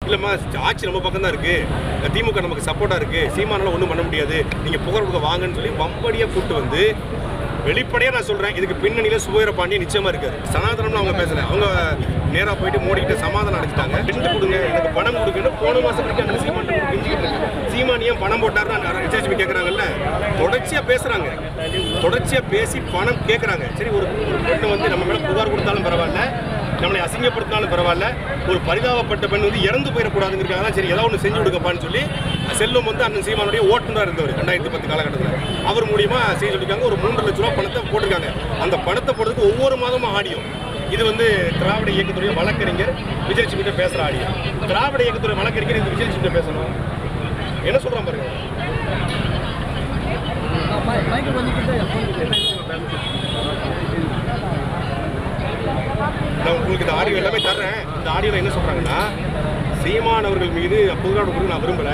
இல்லைம்மா ஆட்சி நம்ம பக்கம் தான் இருக்கு திமுக நமக்கு சப்போர்ட்டா இருக்கு சீமானால ஒன்றும் பண்ண முடியாது நீங்க புகழ் கொடுக்க வாங்கன்னு சொல்லி வம்படியா கூட்டு வந்து வெளிப்படையா நான் சொல்றேன் இதுக்கு பின்னணியில சுபேர பாண்டியன் நிச்சயமா இருக்காரு சனாதனம்னு அவங்க பேசல அவங்க நேரா போயிட்டு மோடி கிட்ட சமாதானம் அடைச்சிட்டாங்க ரெண்டு கொடுங்க எனக்கு பணம் கொடுங்கன்னு போன மாசம் வரைக்கும் அந்த சீமான் கெஞ்சிக்கிட்டு இருக்கு சீமான் ஏன் பணம் போட்டாருன்னு ரிசர்ச் கேட்கறாங்கல்ல தொடர்ச்சியா பேசுறாங்க தொடர்ச்சியா பேசி பணம் கேட்கறாங்க சரி ஒரு ஒரு பெண்ணு வந்து நம்ம மேல புகார் கொடுத்தாலும் பரவாயில்ல நம்மளை அசிங்கப்படுத்தினாலும் பரவாயில்ல ஒரு பரிதாபப்பட்ட பெண் வந்து இறந்து போயிடக்கூடாதுங்கிறதுக்காக தான் சரி ஏதாவது ஒன்று செஞ்சு கொடுக்கப்பான்னு சொல்லி செல்வம் வந்து அண்ணன் சீமானுடைய ஓட்டுநராக இருந்தவர் ரெண்டாயிரத்தி பத்து காலகட்டத்தில் அவர் மூலியமா செய்ய சொல்லியிருக்காங்க ஒரு மூன்று லட்ச ரூபா பணத்தை போட்டிருக்காங்க அந்த பணத்தை போடுறதுக்கு ஒவ்வொரு மாதமும் ஆடியும் இது வந்து திராவிட இயக்கத்துடைய வழக்கறிஞர் விஜய் கிட்ட பேசுகிற ஆடியோ திராவிட இயக்கத்துடைய வழக்கறிஞர் இந்த விஜய் கிட்ட பேசணும் என்ன சொல்றான் பாருங்க நான் உங்களுக்கு இந்த ஆடியோ எல்லாமே தர்றேன் இந்த ஆடியோவில் என்ன சொல்கிறாங்கன்னா சீமான் அவர்கள் மீது புகார் கொடுக்க நான் விரும்பலை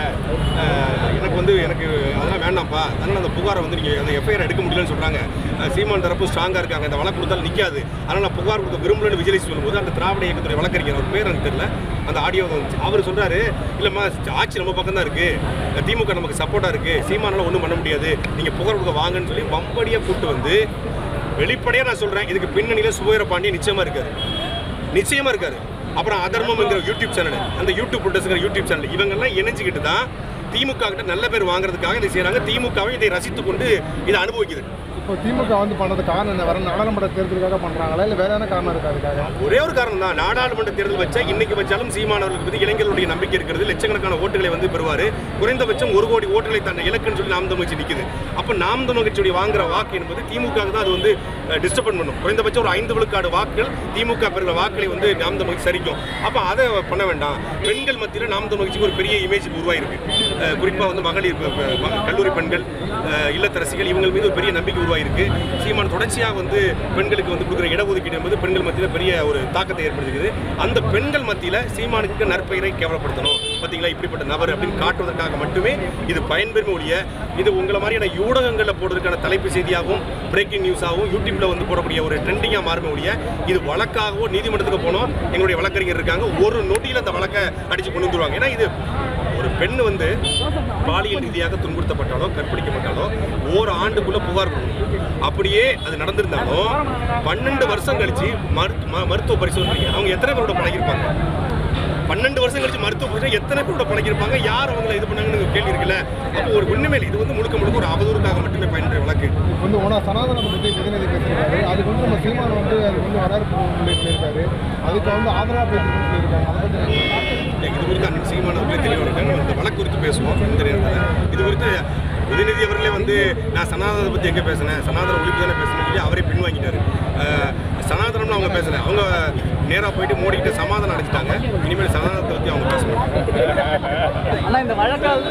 அஹ் எனக்கு வந்து எனக்கு அதெல்லாம் வேண்டாம்ப்பா அதனால் அந்த புகாரை வந்து நீங்கள் அந்த எஃப்ஐஆர் எடுக்க முடியலன்னு சொல்கிறாங்க சீமான் தரப்பு ஸ்ட்ராங்காக இருக்காங்க இந்த வழக்கு கொடுத்தாலும் நிற்காது அதனால் நான் புகார் கொடுக்க விரும்பலன்னு விஜய் சொல்லும்போது அந்த திராவிட இயக்கத்துறை வழக்கறிஞர் ஒரு பேர் எனக்கு தெரியல அந்த ஆடியோ வந்துச்சு அவர் சொல்கிறாரு இல்லைம்மா ஆட்சி நம்ம பக்கம் தான் இருக்குது திமுக நமக்கு சப்போர்ட்டாக இருக்குது சீமானால ஒன்றும் பண்ண முடியாது நீங்கள் புகார் கொடுக்க வாங்கன்னு சொல்லி வம்படியாக கூட்டு வந்து வெளிப்படையாக நான் சொல்கிறேன் இதுக்கு பின்னணியில் சுபேர பாண்டியன் நிச்சயமாக இருக்காரு நிச்சயமா இருக்காரு அப்புறம் அதர்மம்ங்கிற யூடியூப் சேனல் அந்த யூடியூப் ப்ரொடக்ஷன் யூடியூப் சேனல் இவங்கெல்லாம் இணைஞ்சிக்கிட்டு தான் திமுக கிட்ட நல்ல பேர் வாங்குறதுக்காக இதை செய்றாங்க திமுகவை இதை ரசித்து கொண்டு இதை அனுபவிக்குது இப்போ திமுக வந்து பண்ணது காரணம் என்ன வர நாடாளுமன்ற தேர்தலுக்காக பண்றாங்களா இல்லை வேற என்ன காரணம் இருக்கு அதுக்காக ஒரே ஒரு காரணம் தான் நாடாளுமன்ற தேர்தல் வச்சா இன்னைக்கு வச்சாலும் சீமானவர்களுக்கு பத்தி இளைஞர்களுடைய நம்பிக்கை இருக்கிறது லட்சக்கணக்கான ஓட்டுகளை வந்து பெறுவார் குறைந்தபட்சம் ஒரு கோடி ஓட்டுகளை தன்னை இலக்குன்னு சொல்லி நாம் தமிழ்ச்சி நிற்குது அப்போ நாம் தமிழ்ச்சியுடைய வாங்குற வாக்கு என்பது திமுக தான் அது வந்து டிஸ்டர்ப் பண்ணும் குறைந்தபட்சம் ஒரு ஐந்து விழுக்காடு வாக்குகள் திமுக பெறுகிற வாக்களை வந்து நாம் தமிழ்ச்சி சரிக்கும் அப்போ அதை பண்ண வேண்டாம் பெண்கள் மத்தியில் நாம் தமிழ்ச்சிக்கு ஒரு பெரிய இமேஜ் உருவாயிருக்கு அஹ் குறிப்பா வந்து மகளிர் ப- ப- ம- கல்லூரி பெண்கள் அஹ் இல்லத்தரசிகள் இவங்க மீது ஒரு பெரிய நம்பிக்கை உருவாயிருக்கு சீமான் தொடர்ச்சியாக வந்து பெண்களுக்கு வந்து கொடுக்குற இடஒதுக்கீடு என்பது பெண்கள் மத்தியில் பெரிய ஒரு தாக்கத்தை ஏற்படுத்துகிறது அந்த பெண்கள் மத்தியில் சீமானுக்கு நற்பெயரை கேவலப்படுத்தணும் பார்த்தீங்களா இப்படிப்பட்ட நபர் அப்படின்னு காட்டுவதற்காக மட்டுமே இது பயன்பெறும் ஒழிய இது உங்களை மாதிரியான ஊடகங்களில் போடுறதுக்கான தலைப்பு செய்தியாகவும் பிரேக்கிங் நியூஸாகவும் யூடியூப்ல வந்து போடக்கூடிய ஒரு ட்ரெண்டிங்காக மாறுமே ஒழிய இது வழக்காகவோ நீதிமன்றத்துக்கு போனோம் எங்களுடைய வழக்கறிஞர் இருக்காங்க ஒரு நொடியில் அந்த வழக்கை அடிச்சு கொண்டு வந்துருவாங்க ஏன்னா இது ஒரு பெண் வந்து பாலியல் ரீதியாக துன்புறுத்தப்பட்டாலோ கற்பழிக்கப்பட்டாலோ ஒரு ஆண்டுக்குள்ள புகார் கொடுக்கணும் அப்படியே அது நடந்திருந்தாலும் பன்னெண்டு வருஷம் கழிச்சு மருத்து- ம- மருத்துவ பரிசோதனை அவங்க எத்தனை பேரோட பழகிருப்பாங்க பன்னெண்டு வருஷம் கழிச்சு மருத்துவ பரிசோதனை எத்தனை பேரோட பழகிருப்பாங்க யார் அவங்களை இது பண்ணாங்கன்னு ஒரு கேள்வி இருக்குல்ல அப்போ ஒரு உண்மையில் இது வந்து முழுக்க முழுக்க ஒரு அவதூறுக்காக மட்டுமே பயன்படுற வழக்கு இப்போ வந்து உணவு சனாதனம் பற்றி உதயநிதி பேசியிருக்காரு அதுக்கு வந்து நம்ம சீமான் வந்து அதுக்கு வந்து வரவேற்பு சொல்லியிருக்காரு அதுக்கு வந்து ஆதரவாக பேசிட்டு சொல்லியிருக்காங்க அதை பற்றி இல்ல, இது குறித்து அண்ணன் சீமான் அவர்களே தெளிவாக இருக்காங்க நம்ம இந்த வழக்கு குறித்து பேசுவோம் இந்த நேரத்தில் இது குறித்து உதயநிதி அவர்களே வந்து நான் சனாதனத்தை பற்றி எங்கே பேசினேன் சனாதன ஒழிப்பு தானே பேசுனேன்னு சொல்லி அவரே பின்வாங்கிட்டாரு அஹ், சனாதனம்னு அவங்க பேசல அவங்க நேராக போயிட்டு மோடி கிட்ட சமாதானம் அடைச்சிட்டாங்க இனிமேல் சனாதனத்தை பற்றி அவங்க பேச மாட்டாங்க ஆனா இந்த வழக்கால்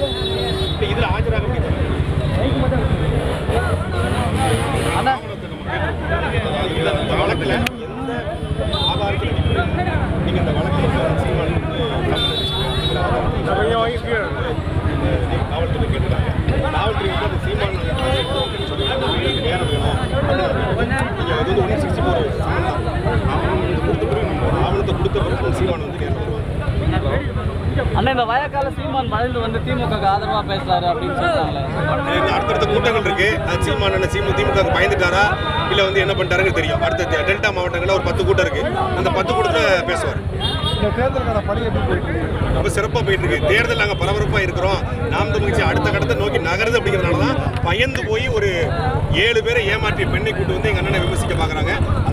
இதில் ஆஜராக முடியாது ஆனா இந்த இந்த வழக்கில் எந்த ஆதாரத்தில் நீங்கள் இந்த வழக்கில் சீமான் வந்து சம்மந்தம் ஆதாரத்தில் இந்த காவல்துறை கேட்டுட்டாங்க காவல்துறை வந்து அந்த சீமான் சொல்லி நேரம் வேணும் நீங்கள் அது வந்து ஒன் சிக்ஸ்டி ஃபோர் ஆவணம் கொடுத்த பிறகு நம்ம ஆவணத்தை கொடுத்த பிறகு அந்த சீமான் வந்து நேரம் வருவாங்க அண்ணா இந்த வழக்கால சீமான் வளர்ந்து வந்து திமுக ஆதரவா பேசுறாரு அப்படின்னு சொல்றாங்களே இன்னும் அடுத்தடுத்த கூட்டங்கள் இருக்கு அது சீமான் என்ன சீமு திமுக பயந்துட்டாரா இல்லை வந்து என்ன பண்ணிட்டாருன்னு தெரியும் அடுத்த டெல்டா மாவட்டங்களில் ஒரு பத்து கூட்டம் இருக்கு அந்த பத்து கூட்டத்தில் பேசுவார் இந்த தேர்தலுக்கான பணி எப்படி போயிட்டு இருக்கு ரொம்ப சிறப்பாக போயிட்டு இருக்கு தேர்தல் நாங்கள் பரபரப்பாக இருக்கிறோம் நாம் தமிழ்ச்சி அடுத்த கட்டத்தை நோக்கி நகருது அப்படிங்கிறதுனால தான் பயந்து போய் ஒரு ஏழு பேரை ஏமாற்றிய பெண்ணை கூட்டு வந்து எங்கள் அண்ணனை விமர்சிக்க பார்க்குறாங்க